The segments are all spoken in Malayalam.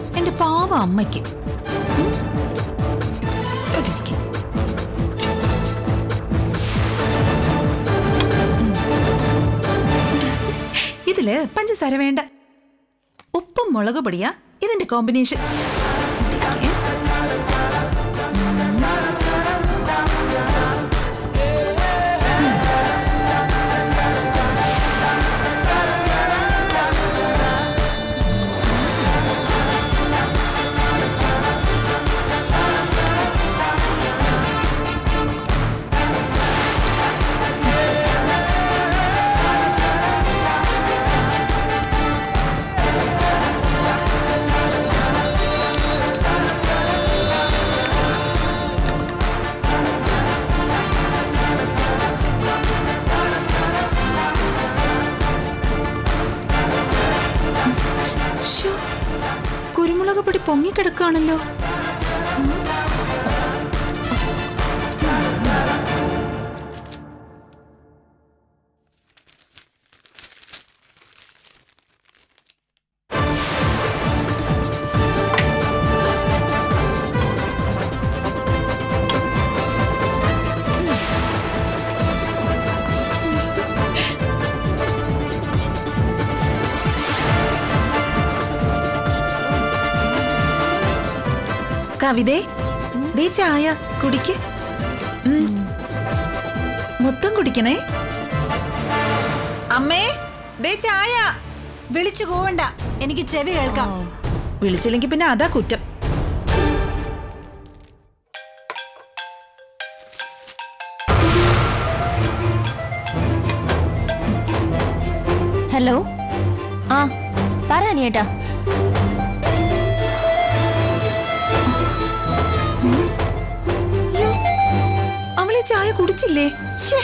എന്റെ പാവ അമ്മയ്ക്ക് ഉം. ഇവിടെ ഇരിക്ക്. ഉം. ഇതില് പഞ്ചസാര വേണ്ട ഉപ്പും മുളക് പൊടിയാ ഇതിന്റെ കോമ്പിനേഷൻ ഇവിടെ ഇരിക്ക്. ശ്ശോ, കുരുമുളക് പൊടി പൊങ്ങിക്കിടക്കാണല്ലോ കവിതേ ദേ ചായ കുടിക്ക് ഉം. മൊത്തം കുടിക്കണേ അമ്മേ ദേ ചായ വിളിച്ചു പോവണ്ട എനിക്ക് ചെവി കേൾക്കാം വിളിച്ചില്ലെങ്കിൽ പിന്നെ അതാ കുറ്റം ഹലോ ആ പറ അനിയേട്ടാ അയ്യോ, അവളെ ചായ കുടിച്ചില്ലേ ശ്ശേ.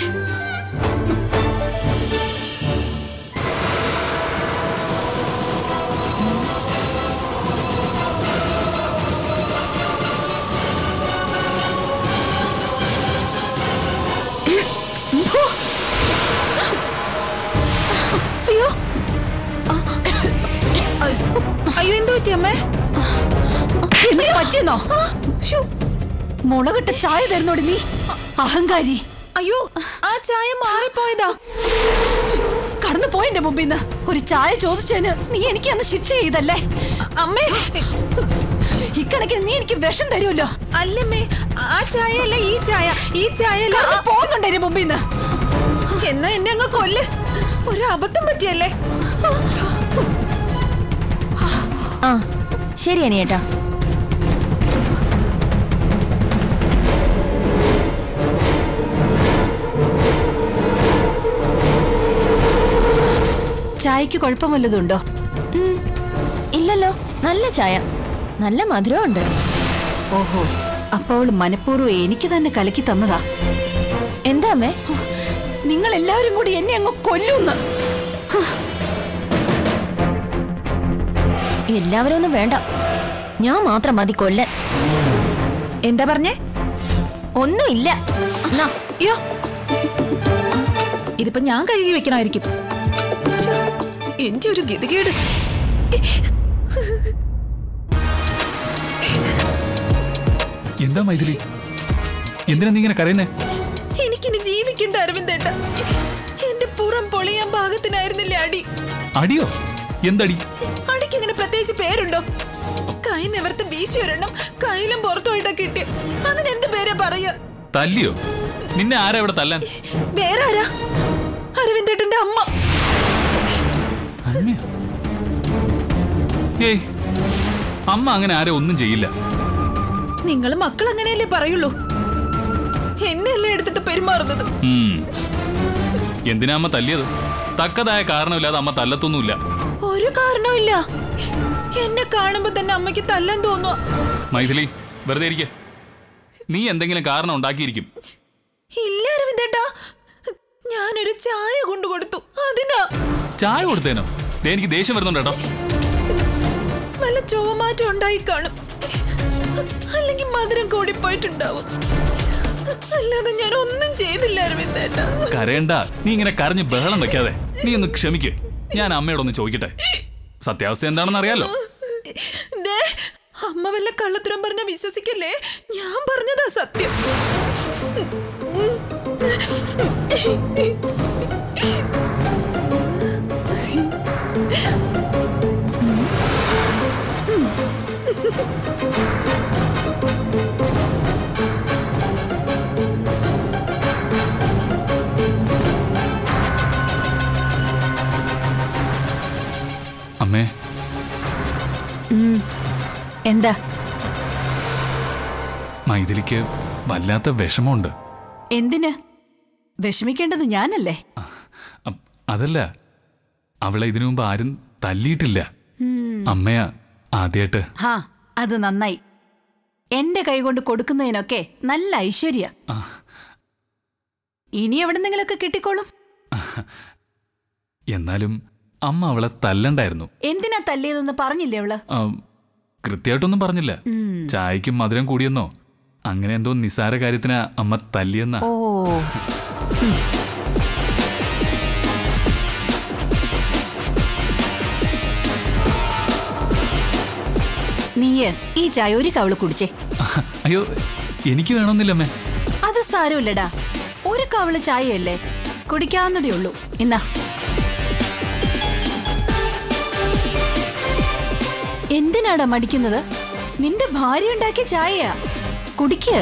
അയ്യോ ആ. അയ്യോ എന്ത് പറ്റി അമ്മേ എന്ത് പറ്റിയെന്നോ ആ, ശ്ശോ. മുളകിട്ട ചായ തരുന്നോടി നീ അഹങ്കാരി അയ്യോ ആ ചായ മാറിപ്പോയതാ കടന്നു പോയെന്റെ മുമ്പിൽ നിന്ന് ഒരു ചായ ചോദിച്ചതിന് നീ എനിക്ക് അന്ന് ശിക്ഷ ചെയ്തല്ലേ അമ്മേ ഇക്കണക്കിന് നീ എനിക്ക് വിഷം തരുമല്ലോ അല്ലമ്മേ ആ ചായയല്ല ഈ ചായ ഈ ചായയല്ല കടന്നു പോകുന്നുണ്ട് എന്റെ മുമ്പിൽ നിന്ന് എന്നാ എന്നെ അങ്ങ് കൊല്ല് ഒരു അബദ്ധം പറ്റിയല്ലേ ആ ശരി അനിയേട്ടാ ചായക്ക് കുഴപ്പം വല്ലതുണ്ടോ ഉം, ഇല്ലല്ലോ നല്ല ചായ നല്ല മധുരമുണ്ട് ഓഹോ അപ്പൊ അവള് മനഃപൂർവ്വം എനിക്ക് തന്നെ കലക്കി തന്നതാ എന്താ അമ്മേ നിങ്ങൾ എല്ലാവരും കൂടി എന്നെ അങ്ങ് കൊല്ലുന്ന് എല്ലാവരും ഒന്നും വേണ്ട ഞാൻ മാത്രം മതി കൊല്ലൻ എന്താ പറഞ്ഞേ ഒന്നുമില്ല എന്നാ, അയ്യോ ഇതിപ്പോ ഞാൻ കഴുകി വെക്കണമായിരിക്കും ശ്ശോ, എന്റെ ഒരു ഗതികേട് എന്താ മൈഥിലി എന്തിനാ നീ ഇങ്ങനെ കരയുന്നേ എനിക്കിനി ജീവിക്കണ്ട അരവിന്ദേട്ട എന്റെ പുറം പൊളിയാൻ പാകത്തിനായിരുന്നില്ലേ അടി അടിയോ എന്തടി അടിക്ക് അങ്ങനെ പ്രത്യേകിച്ച് പേരുണ്ടോ കൈ നിവർത്ത് വീശി ഒരെണ്ണം കയ്യിലും പുറത്തുമായിട്ടാ കിട്ടിയ അതിനെന്ത് പേരാ പറയാ തല്ലിയോ നിന്നെ ആരാ ഇവിടെ തല്ലാൻ വേറെ ആരാ അരവിന്ദേട്ടന്റെ അമ്മ അമ്മയോ? ഏയ് അമ്മ അങ്ങനെ ആരെ ഒന്നും ചെയ്യില്ല നിങ്ങൾ മക്കൾ അങ്ങനെയല്ലേ പറയുള്ളൂ എന്നെയല്ലേ എടുത്തിട്ട് പെരുമാറുന്നത് ഉം. എന്തിനാ അമ്മ തല്ലിയത് തക്കതായ കാരണമില്ലാതെ അമ്മ തല്ലത്തൊന്നുമില്ല ഒരു കാരണവുമില്ല എന്നെ കാണുമ്പോ തന്നെ അമ്മയ്ക്ക് തല്ലാൻ തോന്നുക മൈഥിലി വെറുതെ ഇരിക്കെ നീ എന്തെങ്കിലും കാരണം ഉണ്ടാക്കിയിരിക്കും ഇല്ല അരവിന്ദേട്ടാ ഞാനൊരു ചായ കൊണ്ടു കൊടുത്തു അതിനാ ചായ കൊടുത്തേനോ ദേ എനിക്ക് ദേഷ്യം വരുന്നുണ്ട് കേട്ടോ വല്ല ചുവമാറ്റം ഉണ്ടായി കാണും അല്ലെങ്കിൽ മധുരം കൂടിപ്പോയിട്ടുണ്ടാവും അല്ലാതെ ഞാൻ ഒന്നും ചെയ്തില്ല അരവിന്ദേട്ടാ കരയണ്ട നീ ഇങ്ങനെ കരഞ്ഞ് ബഹളം വെക്കാതെ നീ ഒന്ന് ക്ഷമിക്ക് ഞാൻ അമ്മയോടൊന്ന് ചോദിക്കട്ടെ സത്യാവസ്ഥ എന്താണെന്ന് അറിയാലോ ദേ, കള്ളത്തരം പറഞ്ഞ വിശ്വസിക്കല്ലേ ഞാൻ പറഞ്ഞതാ സത്യം അമ്മേ എന്താ മൈഥിലിക്ക് വല്ലാത്ത വിഷമമുണ്ട് എന്തിന് വിഷമിക്കേണ്ടത് ഞാനല്ലേ അ- അതല്ല അവളെ ഇതിനു മുമ്പ് ആരും തല്ലിയിട്ടില്ല അമ്മയാ ആദ്യമായിട്ട് ഹാ അത് നന്നായി എന്റെ കൈകൊണ്ട് കൊടുക്കുന്നതിനൊക്കെ നല്ല ഐശ്വര്യ ആ. ഇനി എവിടെന്നെങ്കിലൊക്കെ കിട്ടിക്കോളും എന്നാലും അമ്മ അവളെ തല്ലണ്ടായിരുന്നു എന്തിനാ തല്ലിയതെന്ന് പറഞ്ഞില്ലേ അവള് ആ, കൃത്യമായിട്ടൊന്നും പറഞ്ഞില്ല ചായക്കും മധുരം കൂടിയെന്നോ അങ്ങനെ എന്തോ നിസാര കാര്യത്തിനാ അമ്മ തല്ലിയെന്നാ ഓ നീയ് ഈ ചായ ഒരു കവള് കുടിച്ചേ അയ്യോ എനിക്ക് വേണമെന്നില്ല അമ്മേ അത് സാരമില്ലടാ ഒരു കവള് ചായയല്ലേ കുടിക്കാവുന്നതേ ഉള്ളൂ എന്നാ എന്തിനാടാ മടിക്കുന്നത് നിന്റെ ഭാര്യ ഉണ്ടാക്കിയ ചായയാ കുടിക്ക്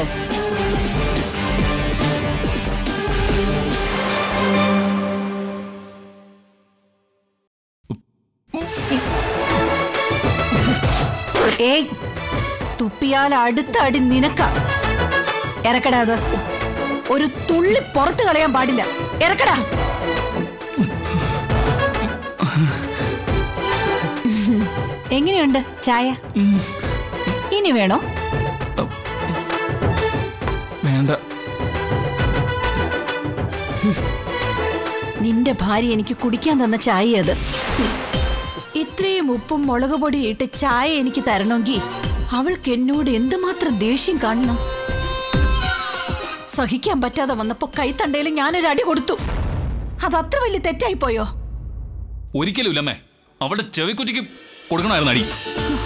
ഏയ് തുപ്പിയാൽ അടുത്ത അടി നിനക്ക ഇറക്കടാ അത് ഒരു തുള്ളി പുറത്ത് കളയാൻ പാടില്ല ഇറക്കടാ എങ്ങനെയുണ്ട് ചായ ഇനി വേണോ വേണ്ട നിന്റെ ഭാര്യ എനിക്ക് കുടിക്കാൻ തന്ന ചായ അത് ഇത്രയും ഉപ്പും മുളക് പൊടി ഇട്ട് ചായ എനിക്ക് തരണമെങ്കിൽ അവൾക്ക് എന്നോട് എന്തുമാത്രം ദേഷ്യം കാണണം സഹിക്കാൻ പറ്റാതെ വന്നപ്പോ കൈത്തണ്ടയിൽ ഞാനൊരു അടി കൊടുത്തു അത് അത്ര വലിയ തെറ്റായി പോയോ ഒരിക്കലും ഇല്ലമ്മേ അവളുടെ ചെവിക്കുറ്റിക്ക് കൊടുക്കണമായിരുന്നു അടി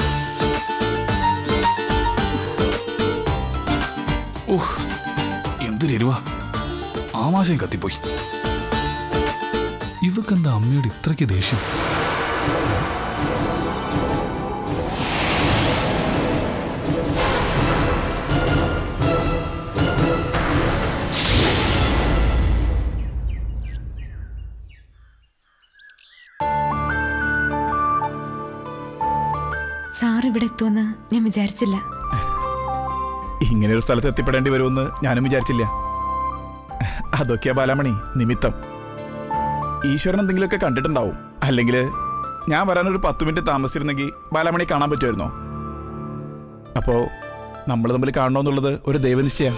ഓഹ് എന്തൊരെരുവാ ആമാശയം കത്തിപ്പോയി ഇവക്കെന്താ അമ്മയോട് ഇത്രയ്ക്ക് ദേഷ്യം സാർ ഇവിടെ എത്തുമെന്ന് ഞാൻ വിചാരിച്ചില്ല ഇങ്ങനെ ഒരു സ്ഥലത്ത് എത്തിപ്പെടേണ്ടി വരുമെന്ന് ഞാനും വിചാരിച്ചില്ല അതൊക്കെയാ ബാലാമണി നിമിത്തം ഈശ്വരൻ എന്തെങ്കിലുമൊക്കെ കണ്ടിട്ടുണ്ടാവും അല്ലെങ്കിൽ ഞാൻ വരാനൊരു പത്ത് മിനിറ്റ് താമസിച്ചിരുന്നെങ്കിൽ ബാലാമണി കാണാൻ പറ്റുമായിരുന്നോ അപ്പോ നമ്മൾ തമ്മിൽ കാണണമെന്നുള്ളത് ഒരു ദൈവനിശ്ചയ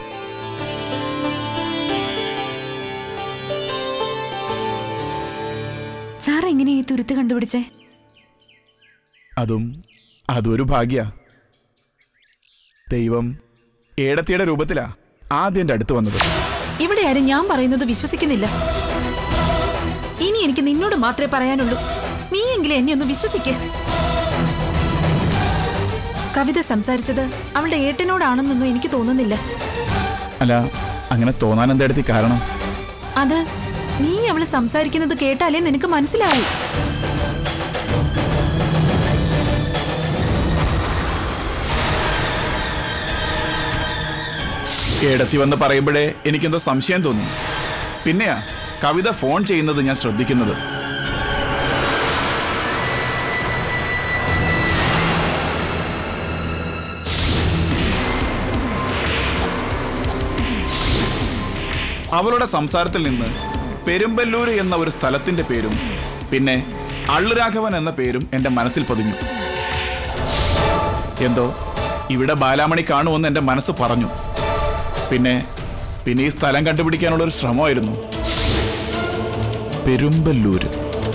സാർ എങ്ങനെ ഈ തുരുത്ത് കണ്ടുപിടിച്ചേ അതും അതും ഒരു ഭാഗ്യ ദൈവം ഏടത്തിയുടെ രൂപത്തിലാ ആദ്യം എൻ്റെ അടുത്ത് വന്നത് ഇവിടെ ആരും ഞാൻ പറയുന്നത് വിശ്വസിക്കുന്നില്ല ഇനി എനിക്ക് നിന്നോട് മാത്രമേ പറയാനുള്ളൂ നീയെങ്കിലും എന്നെ ഒന്ന് വിശ്വസിക്ക് കവിത സംസാരിച്ചത് അവളുടെ ഏട്ടനോടാണെന്നൊന്നും എനിക്ക് തോന്നുന്നില്ല അല്ല അങ്ങനെ തോന്നാൻ എന്താ അടുത്ത് കാരണം അത് നീ അവള് സംസാരിക്കുന്നത് കേട്ടാലേ നിനക്ക് മനസ്സിലാവൂ ഏടത്തി വന്ന് പറയുമ്പോഴേ എനിക്കെന്തോ സംശയം തോന്നി പിന്നെയാ കവിത ഫോൺ ചെയ്യുന്നത് ഞാൻ ശ്രദ്ധിക്കുന്നത് അവളുടെ സംസാരത്തിൽ നിന്ന് പെരുമ്പല്ലൂര് എന്ന ഒരു സ്ഥലത്തിന്റെ പേരും പിന്നെ അള്ളുരാഘവൻ എന്ന പേരും എന്റെ മനസ്സിൽ പതിഞ്ഞു എന്തോ ഇവിടെ ബാലാമണി കാണുമെന്ന് എന്റെ മനസ്സ് പറഞ്ഞു പിന്നെ പിന്നെ ഈ സ്ഥലം കണ്ടുപിടിക്കാനുള്ള ഒരു ശ്രമമായിരുന്നു പെരുമ്പല്ലൂര്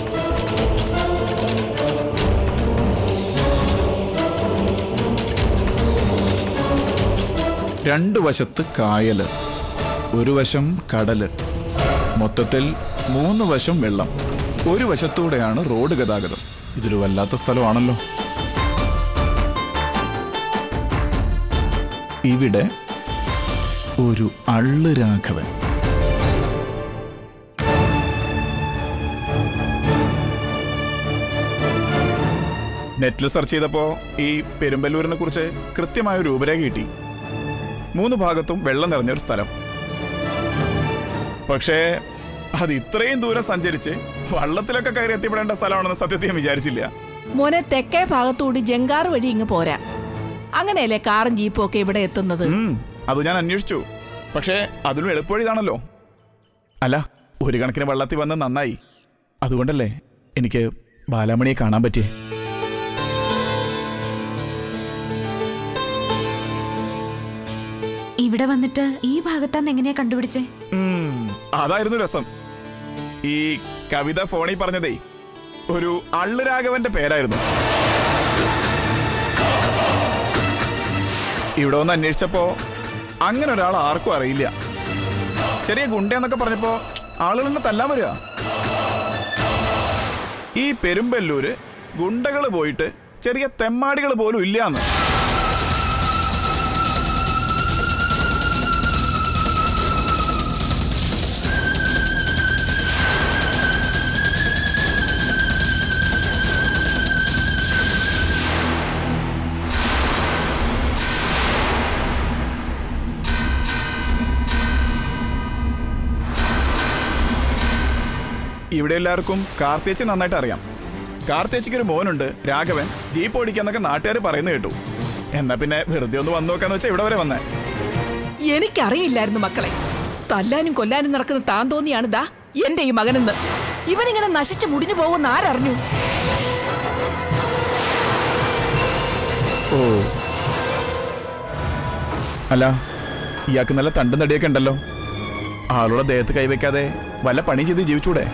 രണ്ടു വശത്ത് കായല് ഒരു വശം കടല് മൊത്തത്തിൽ മൂന്ന് വശം വെള്ളം ഒരു വശത്തൂടെയാണ് റോഡ് ഗതാഗതം ഇതൊരു വല്ലാത്ത സ്ഥലമാണല്ലോ ഇവിടെ ഒരു അള്ളു രാഘവൻ നെറ്റിൽ സെർച്ച് ചെയ്തപ്പോൾ ഈ പെരുമ്പല്ലൂരിനെ കുറിച്ച് കൃത്യമായ ഒരു രൂപരേഖ കിട്ടി മൂന്ന് ഭാഗത്തും വെള്ളം നിറഞ്ഞൊരു സ്ഥലം പക്ഷേ അത് ഇത്രയും ദൂരം സഞ്ചരിച്ച് വള്ളത്തിലൊക്കെ കയറി എത്തിപ്പെടേണ്ട സ്ഥലമാണെന്ന് സത്യത്തിൽ ഞാൻ വിചാരിച്ചില്ല മോനെ തെക്കേ ഭാഗത്തൂടി ജങ്കാർ വഴി ഇങ്ങ് പോരാ അങ്ങനെയല്ലേ കാറും ജീപ്പും ഒക്കെ ഇവിടെ എത്തുന്നത് ഉം, അത് ഞാൻ അന്വേഷിച്ചു പക്ഷേ അതിലും എളുപ്പവഴി ഇതാണല്ലോ അല്ല ഒരു കണക്കിന് വെള്ളത്തിൽ വന്ന് നന്നായി അതുകൊണ്ടല്ലേ എനിക്ക് ബാലാമണിയെ കാണാൻ പറ്റിയേ ഇവിടെ വന്നിട്ട് ഈ ഭാഗത്താന്ന് എങ്ങനെയാ കണ്ടുപിടിച്ചേ ഉം, അതായിരുന്നു രസം ഈ കവിത ഫോണിൽ പറഞ്ഞതേ ഒരു അള്ളുരാഘവന്റെ പേരായിരുന്നു ഇവിടെ വന്ന് അന്വേഷിച്ചപ്പോ അങ്ങനെ ഒരാൾ ആർക്കും അറിയില്ല ചെറിയ ഗുണ്ടയെന്നൊക്കെ പറഞ്ഞപ്പോ ആളുകൾ എന്നെ തല്ലാൻ വരിക ഈ പെരുമ്പല്ലൂര് ഗുണ്ടകൾ പോയിട്ട് ചെറിയ തെമ്മാടികൾ പോലും ഇല്ലാന്ന് ഇവിടെ എല്ലാവർക്കും കാർത്തേച്ചി നന്നായിട്ട് അറിയാം കാർത്തേച്ചിക്ക് ഒരു മോനുണ്ട് രാഘവൻ ജീപ്പ് ഓടിക്കാന്നൊക്കെ നാട്ടുകാർ പറയുന്നത് കേട്ടു എന്നാ പിന്നെ വെറുതെ ഒന്ന് വന്നു നോക്കാന്ന് വെച്ചാൽ ഇവിടെ വരെ വന്നേ എനിക്കറിയില്ലായിരുന്നു മക്കളെ തല്ലാനും കൊല്ലാനും നടക്കുന്ന താൻ തോന്നിയാണ് ദാ എന്റെ ഈ മകനെന്ന് ഇവനിങ്ങനെ നശിച്ചു മുടിഞ്ഞു പോകുന്ന ആരറിഞ്ഞു ഓ അല്ല ഇയാൾക്ക് നല്ല തണ്ടും തടിയൊക്കെ ഉണ്ടല്ലോ ആളുടെ ദേഹത്ത് കൈവയ്ക്കാതെ വല്ല പണി ചെയ്ത് ജീവിച്ചൂടെ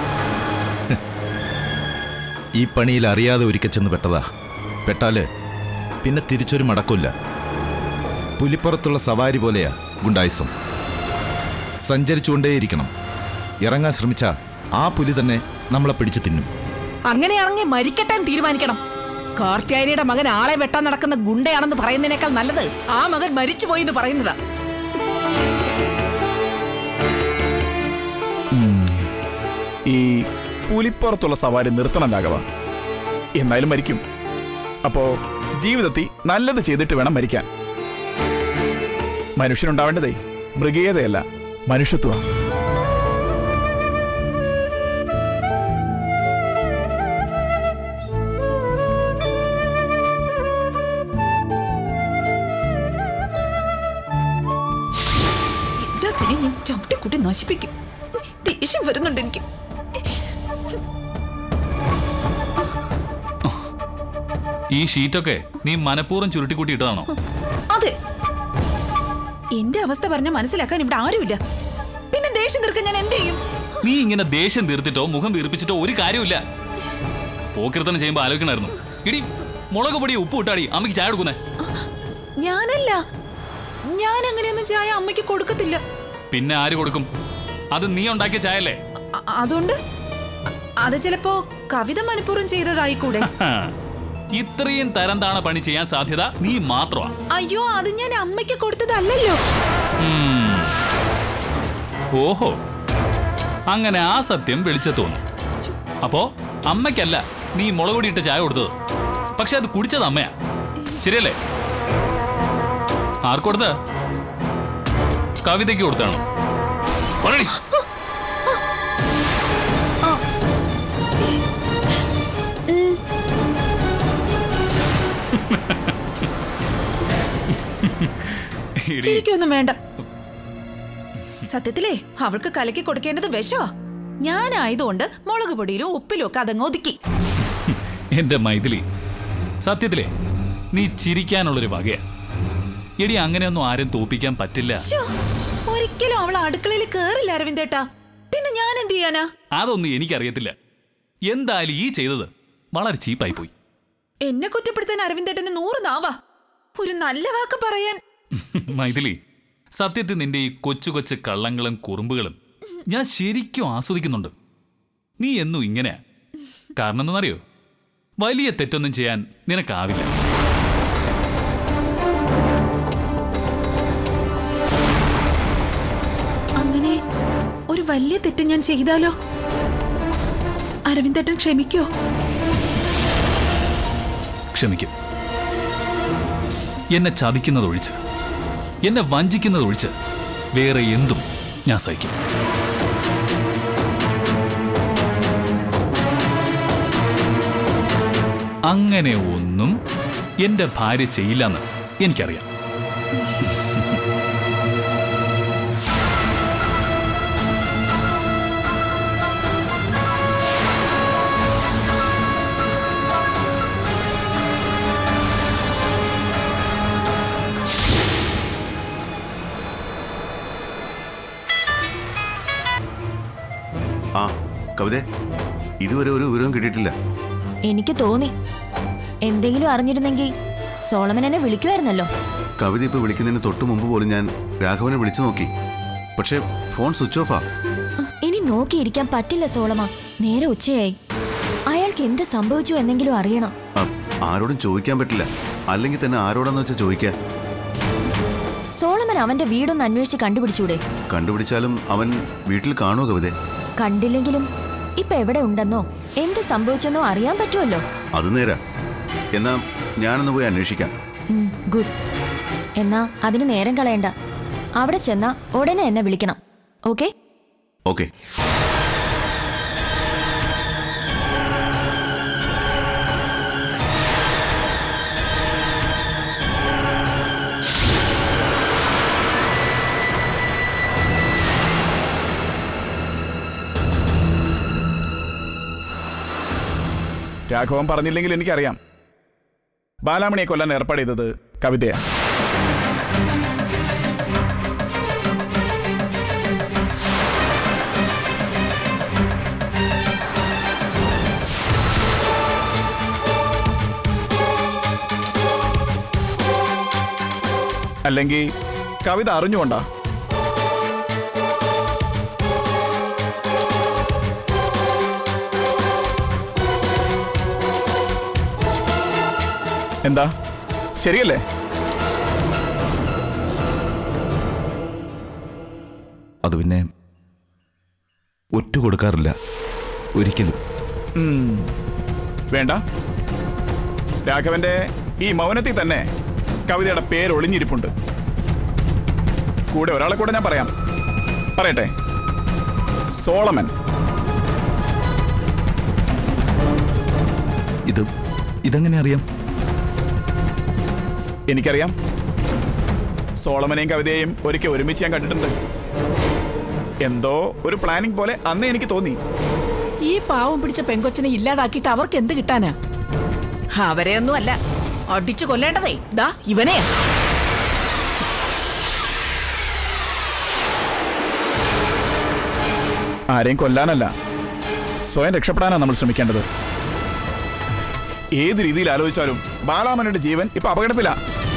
ഈ പണിയിൽ അറിയാതെ ഒരിക്കൽ ചെന്ന് പെട്ടതാ പെട്ടാല് പിന്നെ തിരിച്ചൊരു മടക്കില്ല പുലിപ്പുറത്തുള്ള സവാരി പോലെയാ ഗുണ്ടായിസം സഞ്ചരിച്ചുകൊണ്ടേയിരിക്കണം ഇറങ്ങാൻ ശ്രമിച്ച ആ പുലി തന്നെ നമ്മളെ പിടിച്ചു തിന്നും അങ്ങനെയാണെങ്കിൽ മരിക്കട്ടെ എന്ന് തീരുമാനിക്കണം കാർത്യായനിയുടെ മകൻ ആളെ വെട്ടാൻ നടക്കുന്ന ഗുണ്ടയാണെന്ന് പറയുന്നതിനേക്കാൾ നല്ലത് ആ മകൻ മരിച്ചുപോയി എന്ന് പറയുന്നതാ ഈ പുലിപ്പുറത്തുള്ള സവാരി നിർത്തണം രാഘവ എന്നാലും മരിക്കും അപ്പോ ജീവിതത്തിൽ നല്ലത് ചെയ്തിട്ട് വേണം മരിക്കാൻ മനുഷ്യനുണ്ടാവേണ്ടതേ മൃഗീയതയല്ല മനുഷ്യത്വ എല്ലാത്തിനെയും ഞാൻ ചവിട്ടിക്കൂട്ടി നശിപ്പിക്കും ദേഷ്യം വരുന്നുണ്ട് എനിക്ക് ഈ ഷീറ്റൊക്കെ നീ മനഃപൂർവ്വം ചുരുട്ടിക്കൂട്ടി ഇട്ടതാണോ അതെ എന്റെ അവസ്ഥ പറഞ്ഞ മനസ്സിലാക്കാൻ ഇവിടെ ആരുമില്ല പിന്നെ ദേഷ്യം തീർക്കാൻ ഞാൻ എന്ത് ചെയ്യും നീ ഇങ്ങനെ ദേഷ്യം തീർത്തിട്ടോ മുഖം വീർപ്പിച്ചിട്ടോ ഒരു കാര്യമില്ല പോക്കിർത്തനം ചെയ്യുമ്പോ ആലോചിക്കണമായിരുന്നു ഇടി മുളക് പൊടി ഉപ്പ് ഇട്ടാടി അമ്മയ്ക്ക് ചായ കൊടുക്കുന്നേ ഞാനല്ല ഞാൻ അങ്ങനെയൊന്നും ചായ അമ്മയ്ക്ക് കൊടുക്കത്തില്ല പിന്നെ ആര് കൊടുക്കും അത് നീ ഉണ്ടാക്കിയ ചായ അല്ലേ അ- അതുകൊണ്ട് അത് ചിലപ്പോ കവിത മനഃപൂർവ്വം ചെയ്തതായിക്കൂടെ ഹാ. ഇത്രയും തരം താണ പണി ചെയ്യാൻ സാധ്യത നീ മാത്രമാ അയ്യോ അത് ഞാൻ അമ്മയ്ക്ക് കൊടുത്തതല്ലല്ലോ ഉം. ഓഹോ അങ്ങനെ ആ സത്യം വെളിച്ചത്ത് തോന്നും അപ്പോ അമ്മയ്ക്കല്ല നീ മുളക് പൊടി ഇട്ട് ചായ കൊടുത്തത് പക്ഷെ അത് കുടിച്ചത് അമ്മയാ ശരിയല്ലേ ആർക്ക് കൊടുത്ത കവിതയ്ക്ക് കൊടുത്താണോ പറയടി എടി, ശരിക്കൊന്നും വേണ്ട സത്യത്തിലേ അവൾക്ക് കലക്കി കൊടുക്കേണ്ടത് വിഷമാ ഞാനായതുകൊണ്ട് മുളക് പൊടിയിലും ഉപ്പിലും ഒക്കെ അതങ്ങ് ഒതുക്കി എന്റെ മൈഥിലി സത്യത്തിലേ നീ ചിരിക്കാനുള്ളൊരു വകയാ എടി അങ്ങനെയൊന്നും ആരും തോപ്പിക്കാൻ പറ്റില്ല ശ്ശോ, ഒരിക്കലും അവൾ അടുക്കളയിൽ കേറില്ല അരവിന്ദേട്ടാ പിന്നെ ഞാൻ എന്ത് ചെയ്യാനാ അതൊന്നും എനിക്കറിയത്തില്ല എന്തായാലും ഈ ചെയ്തത് വളരെ ചീപ്പായി പോയി എന്നെ കുറ്റപ്പെടുത്താൻ അരവിന്ദേട്ടന് നൂറ് നാവാ ഒരു നല്ല വാക്ക് പറയാൻ മൈഥിലി സത്യത്തിൽ നിന്റെ ഈ കൊച്ചു കൊച്ചു കള്ളങ്ങളും കുറുമ്പുകളും ഞാൻ ശരിക്കും ആസ്വദിക്കുന്നുണ്ട് നീ എന്നും ഇങ്ങനെയാ കാരണം എന്തെന്നറിയോ വലിയ തെറ്റൊന്നും ചെയ്യാൻ നിനക്കാവില്ല വലിയ തെറ്റ് ഞാൻ ചെയ്താലോ അരവിന്ദേട്ടൻ ക്ഷമിക്കോ ക്ഷമിക്കും എന്നെ ചതിക്കുന്നതൊഴിച്ച് എന്നെ വഞ്ചിക്കുന്നതൊഴിച്ച് വേറെ എന്തും ഞാൻ സഹിക്കും അങ്ങനെ ഒന്നും എന്റെ ഭാര്യ ചെയ്യില്ലെന്ന് എനിക്കറിയാം ആ കവിത ഇതുവരെ ഒരു വിവരവും കിട്ടിയിട്ടില്ല എനിക്ക് തോന്നി എന്തെങ്കിലും അറിഞ്ഞിരുന്നെങ്കിൽ സോളമൻ എന്നെ വിളിക്കുമായിരുന്നല്ലോ കവിത ഇപ്പൊ വിളിക്കുന്നതിന് തൊട്ട് മുമ്പ് പോലും ഞാൻ രാഘവനെ വിളിച്ചു നോക്കി പക്ഷേ ഫോൺ സ്വിച്ച് ഓഫാ ഇനി നോക്കിയിരിക്കാൻ പറ്റില്ല സോളമ നേരെ ഉച്ചയായി അയാൾക്ക് എന്ത് സംഭവിച്ചു എന്നെങ്കിലും അറിയണം ആ, ആരോടും ചോദിക്കാൻ പറ്റില്ല അല്ലെങ്കിൽ തന്നെ ആരോടാന്ന് വെച്ചാൽ ചോദിക്കാം സോളമൻ അവന്റെ വീടൊന്ന് അന്വേഷിച്ച് കണ്ടുപിടിച്ചൂടെ കണ്ടുപിടിച്ചാലും അവൻ വീട്ടിൽ കാണുമോ കവിത കണ്ടില്ലെങ്കിലും ഇപ്പൊ എവിടെ ഉണ്ടെന്നോ എന്ത് സംഭവിച്ചെന്നോ അറിയാൻ പറ്റുമല്ലോ അത് നേരാ എന്നാ ഞാനൊന്ന് പോയി അന്വേഷിക്കാം ഉം, ഗുഡ് എന്നാ അതിന് നേരം കളയണ്ട അവിടെ ചെന്നാ ഉടനെ എന്നെ വിളിക്കണം ഓക്കെ ഓക്കെ രാഘവൻ പറഞ്ഞില്ലെങ്കിൽ എനിക്കറിയാം ബാലാമണിയെ കൊല്ലാൻ ഏർപ്പാട് ചെയ്തത് കവിതയാ അല്ലെങ്കിൽ കവിത അറിഞ്ഞുകൊണ്ടാ എന്താ ശരിയല്ലേ അത് പിന്നെ ഒറ്റ കൊടുക്കാറില്ല ഒരിക്കലും വേണ്ട രാഘവന്റെ ഈ മൗനത്തിൽ തന്നെ കവിതയുടെ പേര് ഒളിഞ്ഞിരിപ്പുണ്ട് കൂടെ ഒരാളെ കൂടെ ഞാൻ പറയാം പറയട്ടെ സോളമൻ ഇത് ഇതെങ്ങനെ അറിയാം എനിക്കറിയാം സോളമനെയും കവിതയെയും ഒരിക്കൽ ഒരുമിച്ച് ഞാൻ കണ്ടിട്ടുണ്ട് എന്തോ ഒരു പ്ലാനിംഗ് പോലെ അന്നേ എനിക്ക് തോന്നി ഈ പാവം പിടിച്ച പെങ്കൊച്ചിനെ ഇല്ലാതാക്കിയിട്ട് അവർക്ക് എന്ത് കിട്ടാനാ അവരെയൊന്നും അല്ല അടിച്ചു കൊല്ലേണ്ടതേ ദാ ഇവനെയാ ആരെയും കൊല്ലാനല്ല സ്വയം രക്ഷപ്പെടാനാണ് നമ്മൾ ശ്രമിക്കേണ്ടത് ഏത് രീതിയിൽ ആലോചിച്ചാലും ബാലാമനയുടെ ജീവൻ ഇപ്പൊ അപകടത്തിലാ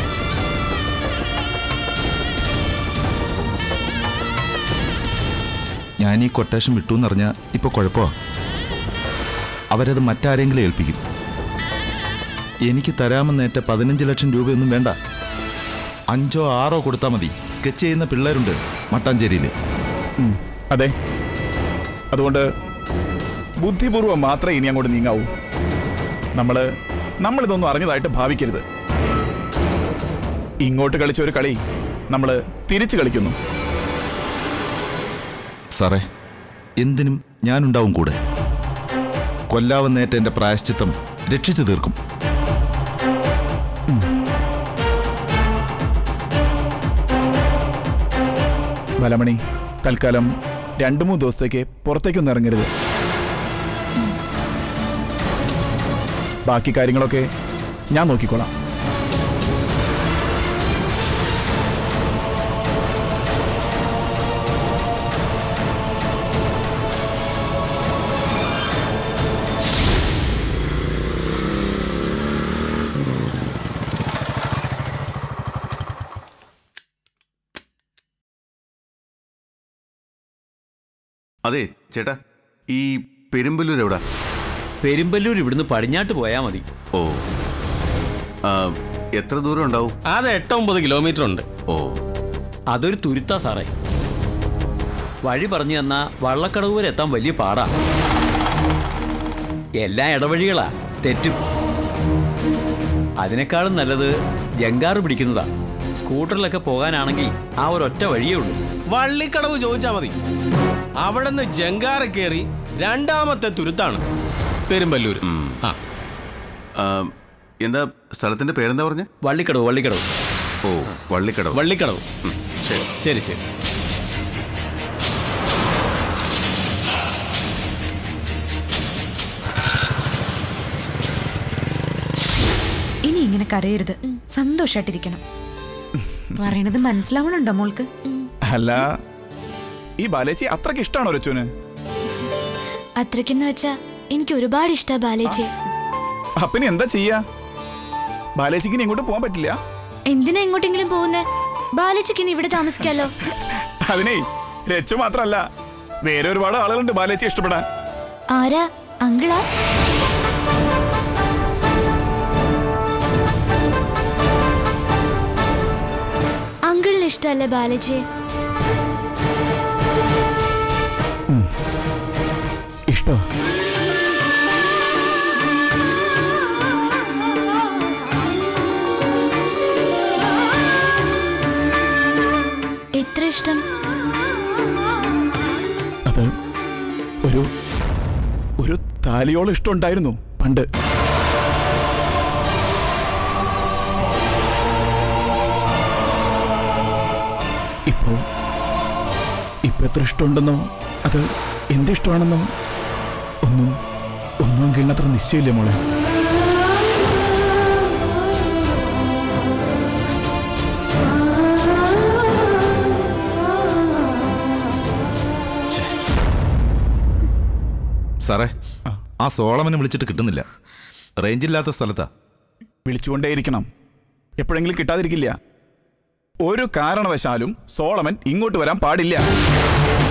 ഞാൻ ഈ കൊട്ടേഷൻ വിട്ടു എന്നറിഞ്ഞാൽ ഇപ്പൊ കുഴപ്പമാ അവരത് മറ്റാരെങ്കിലും ഏൽപ്പിക്കും എനിക്ക് തരാമെന്നേറ്റ പതിനഞ്ച് ലക്ഷം രൂപയൊന്നും വേണ്ട അഞ്ചോ ആറോ കൊടുത്താൽ മതി സ്കെച്ച് ചെയ്യുന്ന പിള്ളേരുണ്ട് മട്ടാഞ്ചേരിയിൽ അതെ അതുകൊണ്ട് ബുദ്ധിപൂർവ്വം മാത്രമേ ഇനി അങ്ങോട്ട് നീങ്ങാവൂ നമ്മള് നമ്മളിതൊന്നും അറിഞ്ഞതായിട്ട് ഭാവിക്കരുത് ഇങ്ങോട്ട് കളിച്ച ഒരു കളി നമ്മൾ തിരിച്ചു കളിക്കുന്നു സാറേ എന്തിനും ഞാനുണ്ടാവും കൂടെ കൊല്ലാവുന്നേറ്റ എൻ്റെ പ്രായശ്ചിത്തം രക്ഷിച്ചു തീർക്കും ബലമണി തൽക്കാലം രണ്ടു മൂന്ന് ദിവസത്തേക്ക് പുറത്തേക്കൊന്നും ഇറങ്ങരുത് ബാക്കി കാര്യങ്ങളൊക്കെ ഞാൻ നോക്കിക്കോളാം അതെ ചേട്ടാ ഈ പെരുമ്പല്ലൂർ എവിടാ പെരുമ്പല്ലൂർ ഇവിടുന്ന് പടിഞ്ഞാട്ട് പോയാൽ മതി ഓ ആ, എത്ര ദൂരം ഉണ്ടാവും അത് എട്ടൊമ്പത് കിലോമീറ്റർ ഉണ്ട് ഓ അതൊരു തുരുത്താ സാറേ വഴി പറഞ്ഞു തന്നാ വള്ളക്കടവ് വരെ എത്താൻ വലിയ പാടാ എല്ലാം ഇടവഴികളാ തെറ്റും അതിനേക്കാളും നല്ലത് ജങ്കാറ് പിടിക്കുന്നതാ സ്കൂട്ടറിലൊക്കെ പോകാനാണെങ്കിൽ ആ ഒരൊറ്റ വഴിയേ ഉള്ളൂ വള്ളിക്കടവ് ചോദിച്ചാ മതി അവിടെ നിന്ന് ജങ്കാറ കയറി രണ്ടാമത്തെ തുരുത്താണ് പെരുമ്പല്ലൂർ ആ ആ, എന്താ സ്ഥലത്തിന്റെ പേരെന്താ പറഞ്ഞ വള്ളിക്കടവ് വള്ളിക്കടവ് ഓ വള്ളിക്കടവ് വള്ളിക്കടവ് ശരി ശരി ശരി ഇനി ഇങ്ങനെ കരയരുത് സന്തോഷായിട്ടിരിക്കണം പറയണത് മനസ്സിലാവണുണ്ടോ മോൾക്ക് അല്ല ഈ ബാലേച്ചി അത്രയ്ക്ക് ഇഷ്ടമാണോ രച്ചുവിന് അത്രയ്ക്കെന്ന് വെച്ചാ എനിക്ക് ഒരുപാട് ഇഷ്ടാ ബാലേജി അപ്പനി എന്താ ചെയ്യാ ബാലേച്ചിക്ക് ഇനി ഇങ്ങോട്ട് പോകാൻ പറ്റില്ല എന്തിനാ എങ്ങോട്ടെങ്കിലും പോകുന്നേ ബാലേജിക്ക് ഇനി ഇവിടെ താമസിക്കാലോ അതിനേ രച്ചു മാത്രല്ല വേറെ ഒരുപാട് ആളുകളുണ്ട് ബാലേച്ചി ഇഷ്ടപ്പെടാൻ ആരാ അങ്കിളാ അങ്കിളിന് ഇഷ്ടല്ലേ ബാലേജി ഇഷ്ടോ എത്ര ഇഷ്ടം അത് ഒരു ഒരു താലിയോളം ഇഷ്ടമുണ്ടായിരുന്നു പണ്ട് ഇപ്പോ ഇപ്പൊ എത്ര ഇഷ്ടമുണ്ടെന്നോ അത് എന്തിഷ്ടമാണെന്നോ ഒന്നും ഒന്നും കിണ്ണത്ര നിശ്ചയില്ല മോളെ സാറേ ആ സോളമനെ വിളിച്ചിട്ട് കിട്ടുന്നില്ല റേഞ്ചില്ലാത്ത സ്ഥലത്താ വിളിച്ചുകൊണ്ടേയിരിക്കണം എപ്പോഴെങ്കിലും കിട്ടാതിരിക്കില്ല ഒരു കാരണവശാലും സോളമൻ ഇങ്ങോട്ട് വരാൻ പാടില്ല